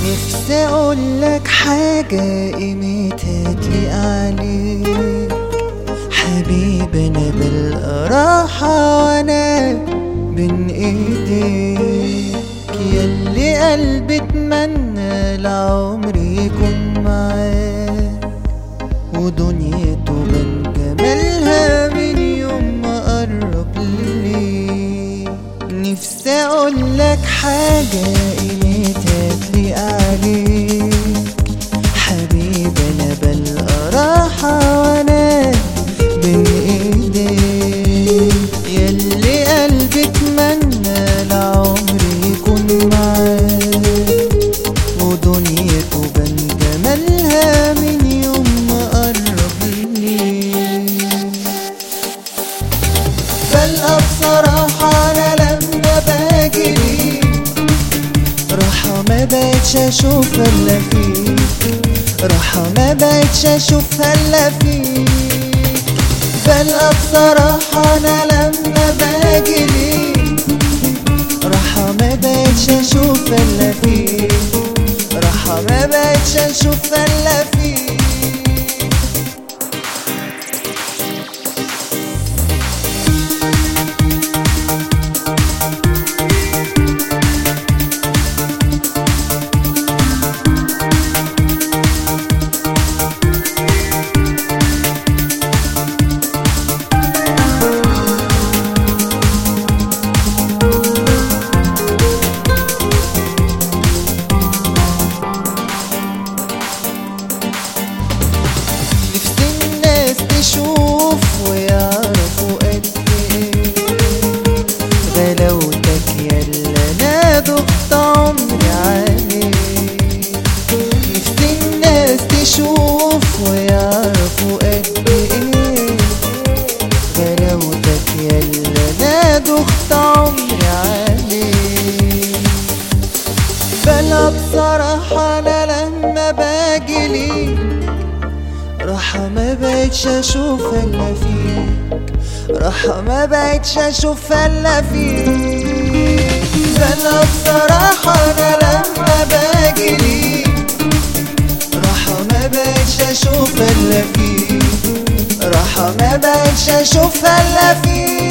نفسي اقولك حاجة قيمتها تليق عليك حبيبي انا بالراحة وانا بين ايديك ياللي قلبي اتمنى لعمري يكون معاك ودنيته بان جمالها من يوم ما قرب ليك نفسي اقولك حاجة قيمتها تليق عليك حبيبي انا بلقى راحة وانا بين ايديك ياللي قلبي اتمنى لعمري يكون معاك ودنيته بان جمالها من يوم ما قرب ليك بلقى بصراحة أنا لما باجي ليك راحة ما بقتش أشوف إلا فيك راحة ما بقتش أشوف إلا فيك بلقى بصراحة أنا لما باجي ليك راحة ما بقتش أشوف إلا فيك راحة ما بقتش أشوف إلا فيك نفسي الناس تشوف ويعرفوا قد ايه غلاوتك يلا انا ضغط عمري عليك نفسي الناس تشوف ويعرفوا قد ايه غلاوتك يلا انا ضغط عمري عليك بلا بصراحة أنا لما باجي ليك راحة ما بقتش أشوف إلا فيك راحة ما بقتش أشوف إلا فيك بلا بصراحة أنا لما باجي ليك راحة ما بقتش أشوف إلا فيك راحة ما بقتش أشوف إلا فيك